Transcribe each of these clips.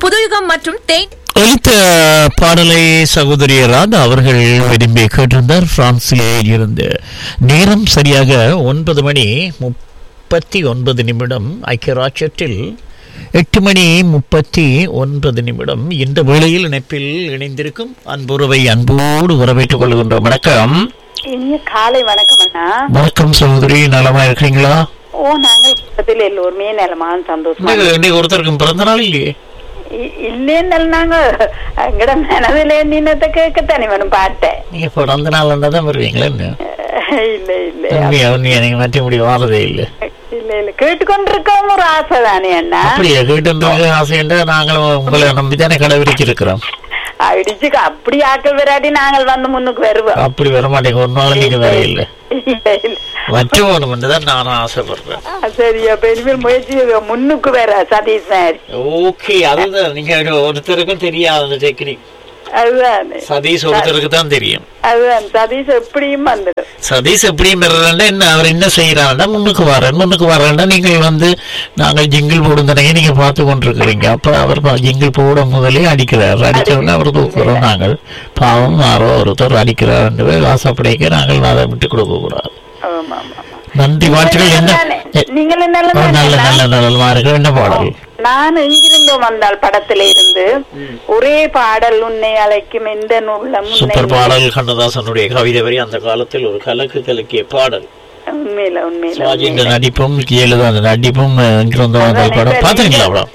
புதுயுகம் மற்றும் தேன் ஒலித்த பாடலை சகோதரி ராதா அவர்கள் விரும்பி கேட்டிருந்தார் பிரான்சிலே இருந்து நேரம் சரியாக ஒன்பது மணி முப்பத்தி ஒன்பது நிமிடம் ஐக்கிய ராஜ்யத்தில் எட்டு மணி முப்பத்தி ஒன்பது நிமிடம் இந்த வேளையில் இணைப்பில் இணைந்திருக்கும் அன்புறவை அன்போடு வரவேற்றுக் கொள்கின்றோம் வணக்கம் இனிய காலை வணக்கம் அண்ணா வணக்கம் சகோதரி நலமா இருக்கிறீங்களா ஓ நாங்கள் குடும்பத்தில் எல்லோருமே நலமான சந்தோஷமா இன்னைக்கு இன்னைக்கு ஒருத்தருக்கும் பிறந்த நாள் இல்லையே இ- இல்லைன்னு நாங்க எங்கட மனதில நின்னத்தை கேட்கத்தானே வேணும் பாட்டேன் நீங்க பிறந்த நாள் தான் வருவீங்களா என்ன இல்ல இல்ல உண்மையா உண்மையா நீங்க மாற்ற முடியும் வாரதே இல்லை இல்ல இல்ல கேட்டுக்கொண்டிருக்கோம் ஒரு ஆசை தானே அண்ணா அப்படியே கேட்டு ஆசைண்டா நாங்களும் உங்களை நம்பி தானே கடைபிடிச்சிருக்கிறோம் அடிச்சு அப்படி ஆக்கள் வராட்டி நாங்கள் வந்து முன்னுக்கு வருவோம் அப்படி வர மாட்டேங்க ஒரு நாள் நீங்க வேற இல்லை இல்ல இல்ல வற்ற வேணும்னு தான் நானும் ஆசைப்படுறேன் ஆ, சரி அப்ப இனிமேல் முயற்சி முன்னுக்கு வேற சதீஷ் சார் ஓகே அதுதான் நீங்க ஒருத்தருக்கும் தெரியாது அந்த டெக்னிக் அதுதான் சதீஷ் ஒருத்தருக்கு தான் தெரியும் அதுதான் சதீஷ் எப்படியும் வந்துடும் சதீஷ் எப்படியும் பெறலன்னா என்ன அவர் என்ன செய்யறாருன்னா முன்னுக்கு வரேன் முன்னுக்கு வரேன்னா நீங்கள் வந்து நாங்கள் ஜிங்கிள் போடுந்தனையே நீங்க பார்த்து கொண்டிருக்கிறீங்க அப்ப அவர் பா- ஜிங்கிள் போட முதலே அடிக்கிறார் அடிச்ச உடனே அவர் தூக்குறோம் நாங்கள் பாவம் யாரோ ஒருத்தர் அடிக்கிறார் என்று ஆசைப்படைக்க நாங்கள் அதை விட்டு கொடுக்க கூடாது ஆமா ஆமா ஆமா நன்றி வாழ்த்துக்கள் என்ன எ- நீங்களும் ஓ, நல்ல நல்ல நல்ல நல்ல மார்கள் என்ன பாடல் நான் எங்கிருந்தோ வந்தால் படத்தில இருந்து ஒரே பாடல் உன்னை அழைக்கும் எந்த உள்ளம் உன்னை சூப்பர் பாடல் கண்ணதாசனுடைய கவிதை வரி அந்த காலத்தில் ஒரு கலக்கு கலக்கிய பாடல் உண்மையில உண்மையில சிவாஜியின் நடிப்பும் ஜெயலலிதா அந்த நடிப்பும் அஹ், இங்கிருந்து வந்த படம் பாத்தீங்களா படம்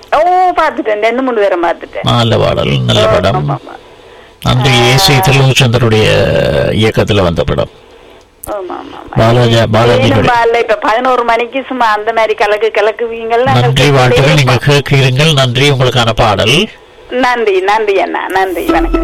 ஓ பாத்துட்டேன் ரெண்டு மூணு பேரை பாத்துட்டேன் நல்ல பாடல் நல்ல படம் ஆமா, ஆமா. நன்றி ஏசி தெலுங்குச்சந்தருடைய இயக்கத்துல வந்த படம் ஆமா, ஆமா, ஆமா. பாலாஜி பாலாஜி ஏனும் பால்ல இப்ப பதினோரு மணிக்கு சும்மா அந்த மாதிரி கலக்கு கலக்குவீங்கல்ல நன்றி வாழ்த்துக்கள் நீங்க கேட்கிறீர்கள் நன்றி உங்களுக்கான பாடல் நன்றி நன்றி அண்ணா நன்றி வணக்கம்